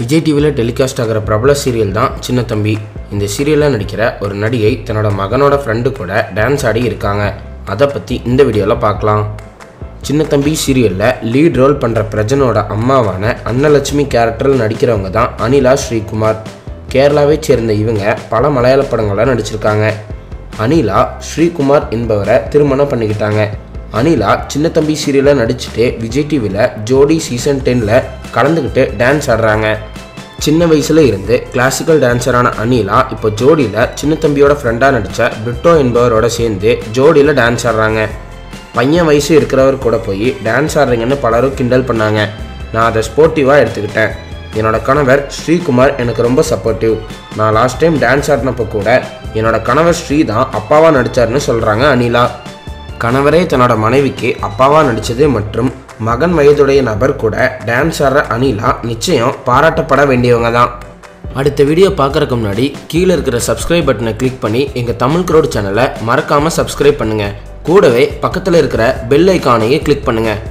விஜய் டிவியில் டெலிகாஸ்ட் ஆகிற பிரபல சீரியல் தான் சின்ன தம்பி இந்த சீரியலில் நடிக்கிற ஒரு நடிகை தன்னோட மகனோட ஃப்ரெண்டு கூட டான்ஸ் ஆடி இருக்காங்க அதை பற்றி இந்த வீடியோவில் பார்க்கலாம் சின்ன தம்பி சீரியலில் லீட் ரோல் பண்ணுற பிரஜனோட அம்மாவான அன்னலட்சுமி கேரக்டரில் நடிக்கிறவங்க தான் அனிலா ஸ்ரீகுமார் கேரளாவை சேர்ந்த இவங்க பல மலையாள படங்களில் நடிச்சிருக்காங்க அனிலா ஸ்ரீகுமார் என்பவரை திருமணம் பண்ணிக்கிட்டாங்க அனிலா சின்ன தம்பி சீரியலில் நடிச்சுட்டு விஜய் டிவியில் ஜோடி சீசன் டென்னில் கலந்துக்கிட்டு டான்ஸ் ஆடுறாங்க சின்ன வயசுல இருந்து கிளாசிக்கல் டான்ஸரான அனிலா இப்போ ஜோடியில் சின்ன தம்பியோட ஃப்ரெண்டாக நடித்த பிரிட்டோ என்பவரோட சேர்ந்து ஜோடியில் டான்ஸ் ஆடுறாங்க பையன் வயசு இருக்கிறவர் கூட போய் டான்ஸ் ஆடுறீங்கன்னு பலரும் கிண்டல் பண்ணாங்க நான் அதை ஸ்போர்ட்டிவாக எடுத்துக்கிட்டேன் என்னோட கணவர் ஸ்ரீகுமார் எனக்கு ரொம்ப சப்போர்ட்டிவ் நான் லாஸ்ட் டைம் டான்ஸ் ஆடினப்போ கூட என்னோட கணவர் ஸ்ரீ தான் அப்பாவாக நடித்தாருன்னு சொல்கிறாங்க அனிலா கணவரே தன்னோட மனைவிக்கு அப்பாவாக நடித்தது மற்றும் மகன் வயதுடைய நபர் கூட டான்ஸ் ஆடுற அனிலா நிச்சயம் பாராட்டப்பட வேண்டியவங்க தான் அடுத்த வீடியோ பார்க்குறக்கு முன்னாடி கீழே இருக்கிற சப்ஸ்கிரைப் பட்டனை கிளிக் பண்ணி எங்கள் தமிழ் க்ரோட் சேனலை மறக்காமல் சப்ஸ்கிரைப் பண்ணுங்கள் கூடவே பக்கத்தில் இருக்கிற பெல் ஐக்கானையே கிளிக் பண்ணுங்கள்